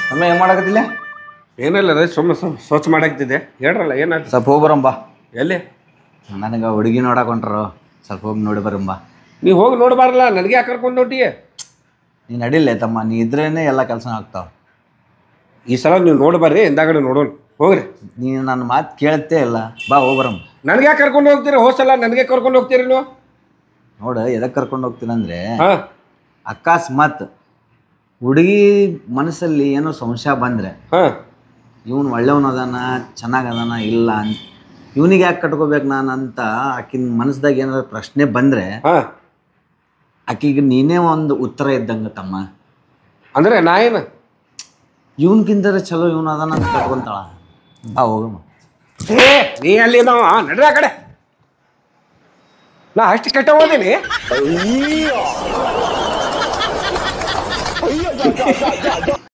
ಅಮ್ಮ ಏನು ಮಾಡಕತ್ತಿಲ್ಲ ಏನಿಲ್ಲ ರೀ ಸುಮ್ಮ ಸ್ವ- ಸ್ವಚ್ಛ ಮಾಡಾಕ್ತಿದ್ದೆ ಹೇಳ್ರಲ್ಲ ಏನಾಯ್ತು ಸ್ವಲ್ಪ ಹೋಗಿ ಬರಂಬ ಎಲ್ಲಿ ನನಗೆ ಹುಡುಗಿ ನೋಡಕ್ ಹೊಂಟ್ರು ಸ್ವಲ್ಪ ಹೋಗಿ ನೋಡಿ ಬರಂಬ ನೀವು ಹೋಗಿ ನೋಡಬಾರಲ್ಲ ನನಗೆ ಯಾಕೆ ಕರ್ಕೊಂಡು ಹೊಂಟಿ ನೀ ನಡಿಲ್ಲ ತಮ್ಮ ನೀ ಇದ್ರೇನೆ ಎಲ್ಲ ಕೆಲಸ ಆಗ್ತಾವ ಈ ಸಲ ನೀವು ನೋಡಬಾರ್ರಿ ಹಿಂದಾಗಡೆ ನೋಡೋಣ ಹೋಗ್ರಿ ನೀನು ನನ್ನ ಮಾತು ಕೇಳ್ತೇ ಇಲ್ಲ ಬಾ ಹೋಗಿ ಬರಮ್ಮ ನನಗೆ ಯಾಕೆ ಕರ್ಕೊಂಡು ಹೋಗ್ತೀರಿ ಹೋಸಲ ನನಗೆ ಕರ್ಕೊಂಡು ಹೋಗ್ತೀರಿ ನೀವು ನೋಡು ಎದಕ್ಕೆ ಕರ್ಕೊಂಡು ಹೋಗ್ತೀನಂದ್ರೆ ಹಾಂ ಅಕಸ್ಮಾತ್ ಹುಡುಗಿ ಮನಸ್ಸಲ್ಲಿ ಏನೋ ಸಂಶಯ ಬಂದರೆ ಹಾಂ ಇವನು ಒಳ್ಳೆಯವನದಾನ ಚೆನ್ನಾಗದಾನ ಇಲ್ಲ ಅಂತ ಇವನಿಗೆ ಯಾಕೆ ಕಟ್ಕೋಬೇಕು ನಾನು ಅಂತ ಆಕಿನ ಮನಸ್ದಾಗ ಏನಾದ್ರು ಪ್ರಶ್ನೆ ಬಂದರೆ ಹಾಂ ಆಕಿಗೆ ನೀನೇ ಒಂದು ಉತ್ತರ ಇದ್ದಂಗೆ ತಮ್ಮ ಅಂದರೆ ನಾ ಏನು ಇವನ್ಕಿಂತ ಚಲೋ ಇವನು ಅದಾನ ಅಂತ ಕಟ್ಕೊಂತಾಳ ಬಾ ಹೋಗಮ್ಮ ಏ ನೀ ಅಲ್ಲಿ ನಾವು ನಡ್ರಿ ಆ ಕಡೆ ನಾ ಅಷ್ಟು ಕೆಟ್ಟ ಹೋದೀನಿ